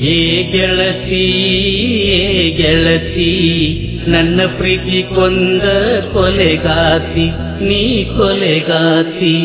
ಏ ಗೆಳತಿ ಏ ಗೆಳತಿ ನನ್ನ ಪ್ರೀತಿ ಕೊಂದ ಕೊಲೆಗಾತಿ ನೀ ಕೊಲೆಗಾತಿ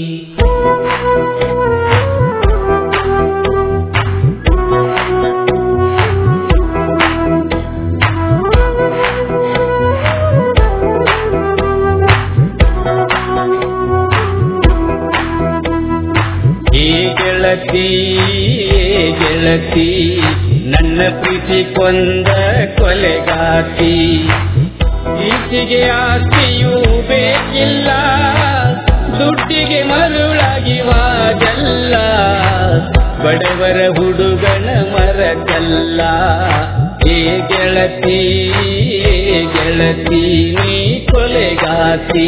ಏ ಗೆಳತಿ ಏ ಗೆಳತಿ ನನ್ನ ಪ್ರೀತಿ ಕೊಂದ ಕೊಲೆಗಾತಿ ಈಚೆಗೆ ಆಸ್ತಿಯೂ ಬೇಕಿಲ್ಲ ದುಡ್ಡಿಗೆ ಮರುಳಾಗಿ ವಾದಲ್ಲ ಬಡವರ ಹುಡುಗನ ಮರಕಲ್ಲ ಏ ಗೆಳತಿ ಏ ಗೆಳತಿ ನೀ ಕೊಲೆಗಾತಿ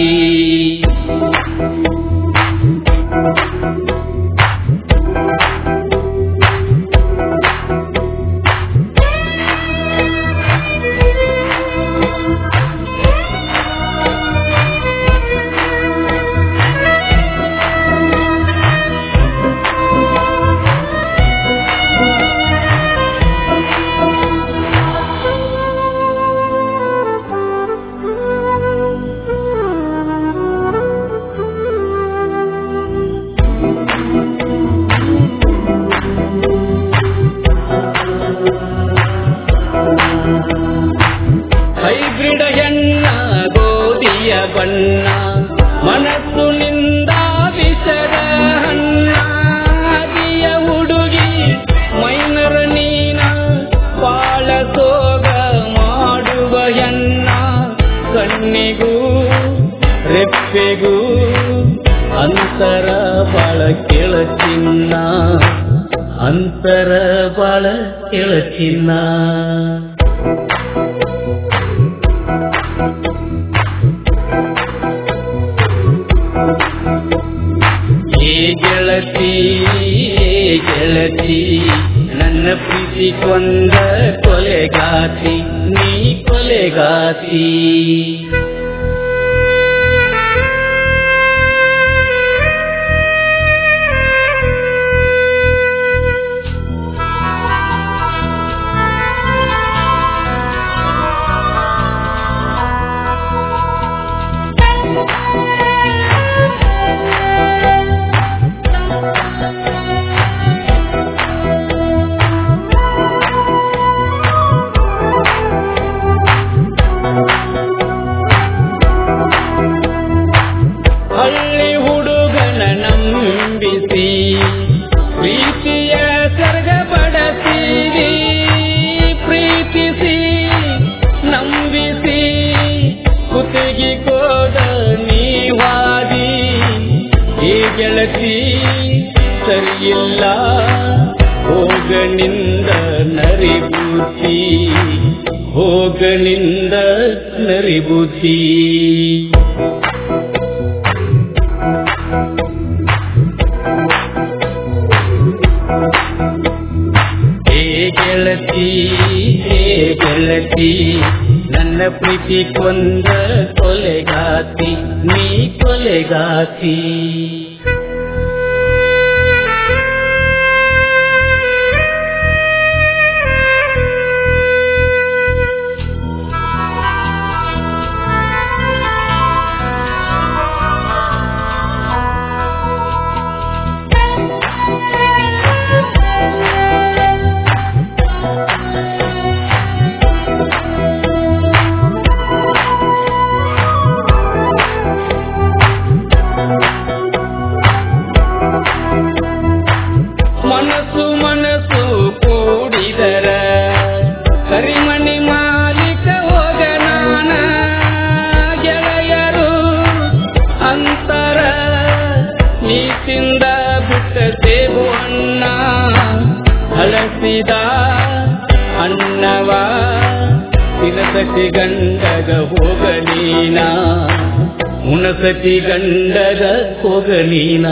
ಹೈಬ್ರಿಡ ಹೆಣ್ಣ ಗೋಧಿಯ ಬಣ್ಣ ಮನಸ್ಸು ನಿಂದ ವಿಷದ ಹಣ್ಣ ಅದಿಯ ಹುಡುಗಿ ಮೈನರ ನೀನ ಬಾಳ ಸೋಗ ಮಾಡುವ ಹೆಣ್ಣ ಕಣ್ಣಿಗೂ ರೆಪ್ಪೆಗೂ ಅಂತರ ಬಾಳ ಕೆಳಚಿನ್ನ ಅಂತರ ಬಾಳ ಕೆಳಚಿನ್ನ ಏ ಗೆಳತಿ ಏ ಗೆಳತಿ ನನ್ನ ಪ್ರೀತಿ ಕೊಂದ ಕೊಲೆಗಾತಿ ನೀ ಕೊಲೆಗಾತಿ ಹಳ್ಳಿ ಹುಡುಗನ ನಂಬಿಸಿ ಪ್ರೀತಿಯ ಸರ್ಗ ಬಡಸಿರಿ ಪ್ರೀತಿಸಿ ನಂಬಿಸಿ ಕುತ್ತಿಗೆ ಕೋದ ನೀವಾದಿ ಈ ಗೆಳತಿ ಸರಿಯಿಲ್ಲ ಹೋಗನಿಂದ ನರಿಬೂತಿ ಹೋಗನಿಂದ ನರಿಬೂತಿ ಹೇ ಗೆಳತಿ ಹೇ ಗೆಳತಿ ನನ್ನ ಪ್ರೀತಿ ಕೊಂದ ಕೊಲೆಗಾತಿ ನೀ ಕೊಲೆಗಾತಿ ಮನಸ್ಸು ಮನಸ್ಸು ಕೂಡಿದರ ಕರಿಮಣಿ ಮಾಲೀಕ ಹೋಗ ನಾನ ಗೆಳೆಯರು ಅಂತರ ನೀತಿಂದ ಬಿಟ್ಟ ಸೇಬು ಅಣ್ಣ ಹಳಸಿದ ಅನ್ನವ ತಿನಸತಿ ಗಂಡಗ ಹೋಗ ನೀನ ಮುನಸತಿ ಗಂಡಗ ಹೋಗ ನೀನ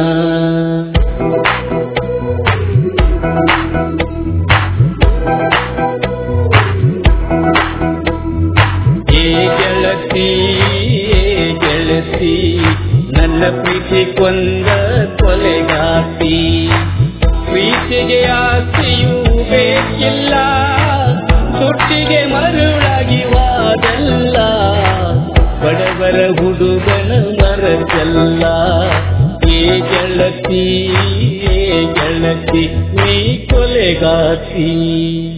ಏ ಗೆಳತಿ ಏ ಗೆಳತಿ ನನ್ನ ಪ್ರೀತಿ ಕೊಂದ ಕೊಲೆಗಾತಿ ಪ್ರೀತಿಗೆ ಆಸೆಯೂ ಬೇಕಿಲ್ಲ ಬೇಕಿಲ್ಲ ಸುಟ್ಟಿಗೆ ಮರುಳಾಗಿ ವಾದಲ್ಲ ಬಡವರ ಹುಡುಗನ ಮರಸಲ್ಲ ಏ ಗೆಳತಿ ಏ ಗೆಳತಿ ನೀ ಕೊಲೆಗಾತಿ